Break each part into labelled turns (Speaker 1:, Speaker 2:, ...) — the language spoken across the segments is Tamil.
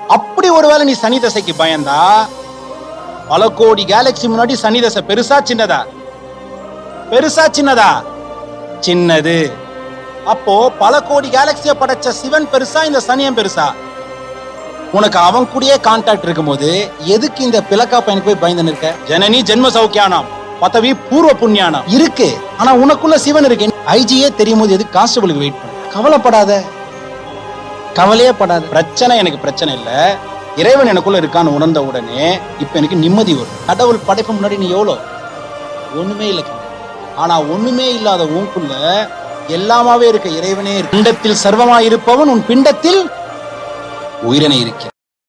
Speaker 1: அப்படி ஒருவேளை நீ சனி தசைக்கு பயந்தா பல கோடி கேலக்சி முன்னாடி சனி தசை பெருசா சின்னதா பெருசா சின்னதா சின்னது அப்போ பல கோடி கேலக்சிய படைச்ச சிவன் பெருசா இந்த சனியன் பெருசா உனக்கு அவன் கூடயே கான்டாக்ட் இருக்கும்போது எதுக்கு இந்த பிளக்கா பையனுக்கு போய் பயந்து இருக்க ஜனனி ஜென்ம சௌக்கியானாம் பதவி பூர்வ புண்ணியானாம் இருக்கு ஆனா உனக்குள்ள சிவன் இருக்கு ஐஜியே தெரியும் போது எதுக்கு கான்ஸ்டபிளுக்கு வெயிட் பண்ண கவலைப்படாத கவலையே படாத பிரச்சனை எனக்கு பிரச்சனை இல்ல இறைவன் எனக்குள்ள இருக்கான்னு உணர்ந்த உடனே இப்ப எனக்கு நிம்மதி வரும் கடவுள் படைப்பு முன்னாடி நீ எவ்வளோ ஒண்ணுமே இல்லை கண்ணு. ஆனா ஒண்ணுமே இல்லாத உனக்குள்ள எல்லாமாவே இருக்க இறைவனே இருக்கு. பிண்டத்தில் சர்வமாய் இருப்பவன் உன் பிண்டத்தில் உயிரினை இருக்க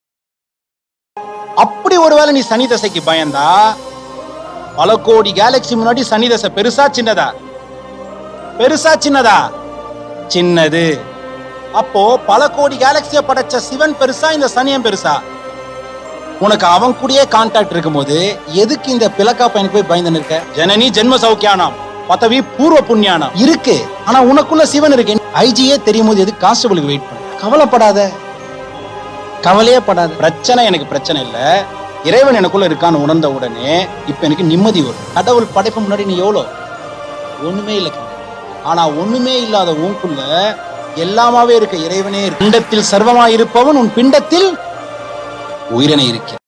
Speaker 1: அப்படி ஒருவேளை நீ சனி தசைக்கு பயந்தா பல கோடி கேலக்சி முன்னாடி சனி தசை பெருசா சின்னதா பெருசா சின்னதா சின்னது அப்போ பல கோடி கேலக்சிய படைச்ச சிவன் பெருசா இந்த சனியன் பெருசா உனக்கு அவன் கூடயே கான்டாக்ட் இருக்கும்போது எதுக்கு இந்த பிளக்கா பையனுக்கு போய் பயந்து இருக்க ஜனனி ஜென்ம சௌக்கியானாம் பதவி பூர்வ புண்ணியானாம் இருக்கு ஆனா உனக்குள்ள சிவன் இருக்கு ஐஜியே தெரியும் போது எதுக்கு கான்ஸ்டபிளுக்கு வெயிட் பண்ண கவலைப்படாத கவலையே படாத பிரச்சனை எனக்கு பிரச்சனை இல்ல இறைவன் எனக்குள்ள இருக்கான்னு உணர்ந்த உடனே இப்ப எனக்கு நிம்மதி வரும் கடவுள் படைப்பு முன்னாடி நீ எவ்வளோ ஒண்ணுமே இல்லை கண்ணு. ஆனா ஒண்ணுமே இல்லாத உனக்குள்ள எல்லாமாவே இருக்க இறைவனே இருக்கு. பிண்டத்தில் சர்வமாய் இருப்பவன் உன் பிண்டத்தில் உயிரினை இருக்க